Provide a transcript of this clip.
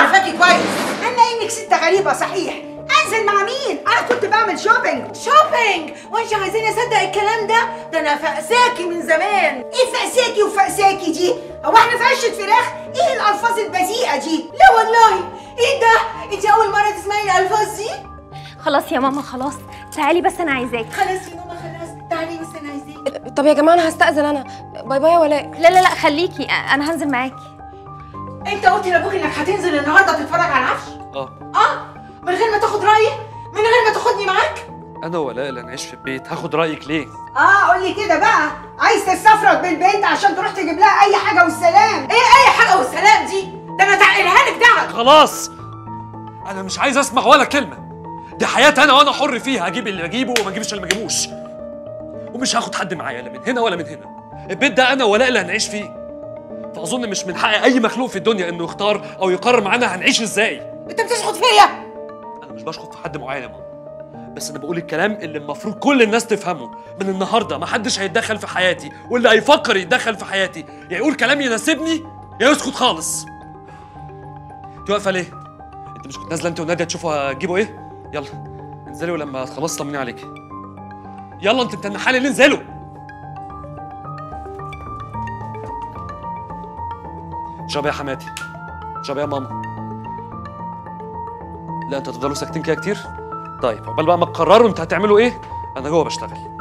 عارفاكي كويس انا انك ست غريبه صحيح انزل مع مين انا كنت بعمل شوبينج شوبينج وانت عايزين اصدق الكلام ده ده انا فقساكي من زمان ايه فقساكي وفقساكي دي هو احنا في عشه فراخ ايه الالفاظ البذيئه دي لا والله ايه ده انت اول مره تسمعي الالفاظ دي خلاص يا ماما خلاص تعالي بس انا عايزاك خلاص يا ماما خلاص تعالي بس انا عايزاك طب يا جماعه انا هستأذن انا باي باي يا ولاء لا لا لا خليكي انا هنزل معاكي انت قلت لابوك انك هتنزل النهارده تتفرج على العفش اه اه من غير ما تاخد رايي من غير ما تاخدني معاك انا ولاء اللي هنعيش في البيت هاخد رايك ليه اه قول لي كده بقى عايز تستفرد بالبنت عشان تروح تجيب لها اي حاجه والسلام ايه اي حاجه والسلام دي ده انا تعقلها لك دعك خلاص انا مش عايز اسمع ولا كلمه دي حياتي انا وانا حر فيها اجيب اللي اجيبه وما اجيبش اللي ما اجيبوش ومش هاخد حد معايا لا من هنا ولا من هنا البيت ده انا ولاء اللي هنعيش فيه فاظن مش من حق اي مخلوق في الدنيا انه يختار او يقرر معانا هنعيش ازاي انت بتشخط فيا انا مش بشخط في حد معين يا ماما بس انا بقول الكلام اللي المفروض كل الناس تفهمه من النهارده ما حدش هيتدخل في حياتي واللي هيفكر يتدخل في حياتي يا يقول كلام يناسبني يا يسكت خالص انت واقفه ليه انت مش كنت نازله انت وناديه تشوفوا هتجيبوا ايه يلا انزلي ولما تخلص طمني عليك يلا انت متنحه لي ليه انزلوا اشربي يا حماتي اشربي يا ماما لا انتوا هتفضلوا ساكتين كده كتير طيب عقبال بقى ما تقرروا انتوا هتعملوا ايه انا جوه بشتغل